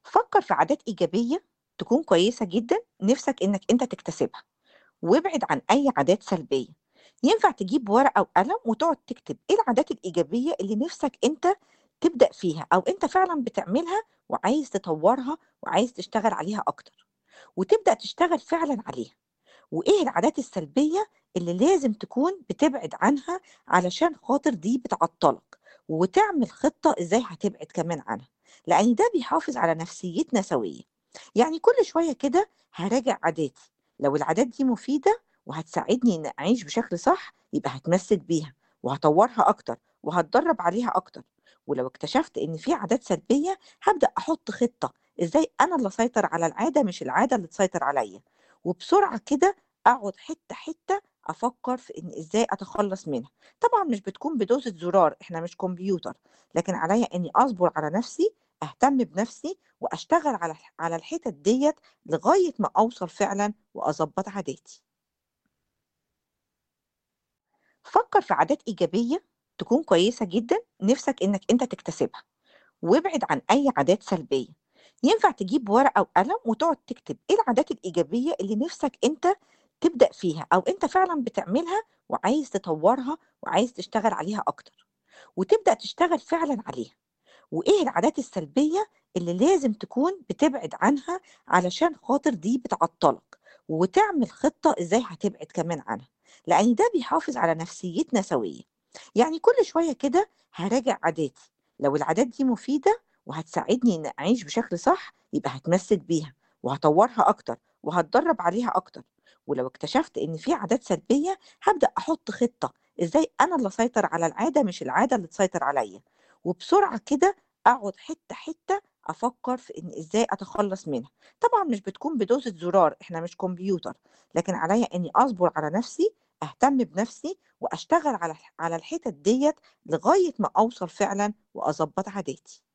فكر في عادات إيجابية تكون كويسة جدًا نِفْسك إنك أنت تكتسبها، وابعد عن أي عادات سلبية، ينفع تجيب ورقة وقلم وتقعد تكتب إيه العادات الإيجابية اللي نِفْسك أنت تبدأ فيها أو أنت فعلًا بتعملها وعايز تطوّرها وعايز تشتغل عليها أكتر، وتبدأ تشتغل فعلًا عليها، وإيه العادات السلبية اللي لازم تكون بتبعد عنها علشان خاطر دي بتعطّلك، وتعمل خطة إزاي هتبعد كمان عنها، لإن ده بيحافظ على نفسيتنا سوية. يعني كل شوية كده هاراجع عاداتي، لو العادات دي مفيدة وهتساعدني إني أعيش بشكل صح، يبقى هاتمسك بيها وهاطوّرها أكتر وهاتدرّب عليها أكتر، ولو اكتشفت إن في عادات سلبية، هابدأ أحط خطة إزاي أنا اللي أسيطر على العادة مش العادة اللي تسيطر عليَّ، وبسرعة كده أقعد حتّة، حتّة أفكّر في إن إزاي أتخلّص منها، طبعًا مش بتكون بدوسة زرار، إحنا مش كمبيوتر، لكن عليَّ إني أصبر على نفسي، أهتم بنفسي، وأشتغل على الح على الحتت ديّة لغاية ما أوصل فعلًا وأضبّط عاداتي. فكّر في عادات إيجابية تكون كويسة جدًا نِفْسك إنك أنت تكتسبها، وابعد عن أي عادات سلبية، ينفع تجيب ورقة وقلم وتقعد تكتب إيه العادات الإيجابية اللي نِفْسك أنت تبدأ فيها أو أنت فعلًا بتعملها وعايز تطوّرها وعايز تشتغل عليها أكتر، وتبدأ تشتغل فعلًا عليها. وإيه العادات السلبية اللي لازم تكون بتبعد عنها علشان خاطر دي بتعطّلك، وتعمل خطة إزاي هتبعد كمان عنها، لإن ده بيحافظ على نفسيتنا سوية. يعني كل شوية كده هاراجع عاداتي، لو العادات دي مفيدة وهتساعدني إني أعيش بشكل صح، يبقى هاتمسك بيها وهاطوّرها أكتر وهاتدرّب عليها أكتر، ولو اكتشفت إن في عادات سلبية، هابدأ أحط خطة إزاي أنا اللي أسيطر على العادة مش العادة اللي تسيطر عليَّ، وبسرعة كده أقعد حتّة، حتّة أفكّر في إن إزاي أتخلّص منها، طبعًا مش بتكون بدوسة زرار، إحنا مش كمبيوتر، لكن عليَّ إني أصبر على نفسي، أهتم بنفسي، وأشتغل على الح على الحتت ديّة لغاية ما أوصل فعلًا وأضبّط عاداتي.